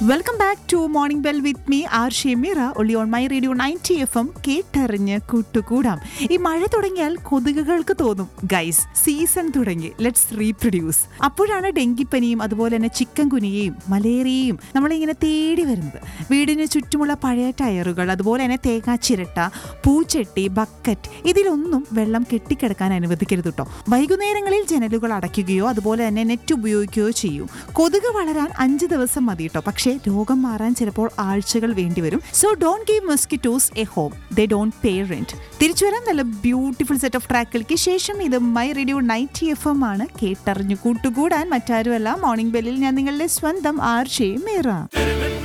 welcome back to morning bell with me R Shemeera ഒളി on my radio ninety F M കേട്ടറിഞ്ഞ് കൂട്ടുകൂടാം ഈ മഴ തുടങ്ങിയാൽ കൊതുകുകൾക്ക് തോന്നും ഗൈസ് സീസൺ തുടങ്ങി ലെറ്റ്സ് റീപ്രൊഡ്യൂസ് അപ്പോഴാണ് ഡെങ്കിപ്പനിയും അതുപോലെ തന്നെ ചിക്കൻ കുനിയയും മലേറിയയും നമ്മളിങ്ങനെ തേടി വരുന്നത് വീടിന് ചുറ്റുമുള്ള പഴയ ടയറുകൾ അതുപോലെ തന്നെ തേങ്ങാ ചിരട്ട പൂച്ചട്ടി ബക്കറ്റ് ഇതിലൊന്നും വെള്ളം കെട്ടിക്കിടക്കാൻ അനുവദിക്കരുത് കേട്ടോ വൈകുന്നേരങ്ങളിൽ ജനലുകൾ അടയ്ക്കുകയോ അതുപോലെ തന്നെ നെറ്റ് ഉപയോഗിക്കുകയോ ചെയ്യൂ കൊതുക് വളരാൻ അഞ്ച് ദിവസം മതി കേട്ടോ പക്ഷേ രോഗം മാറാൻ ചിലപ്പോൾ ആഴ്ചകൾ വേണ്ടിവരും so don't give mosquitoes a home they don't pay rent തിരിച്ചു വരാം നല്ല ബ്യൂട്ടിഫുൾ സെറ്റ് ഓഫ് ട്രാക്കുകൾക്ക് ശേഷം ഇത് my radio ninety F M ആണ് കേട്ടറിഞ്ഞു കൂട്ടുകൂടാൻ മറ്റാരുമല്ല മോർണിംഗ് ബെല്ലിൽ ഞാൻ നിങ്ങളുടെ സ്വന്തം ആർ ഷേ മേറ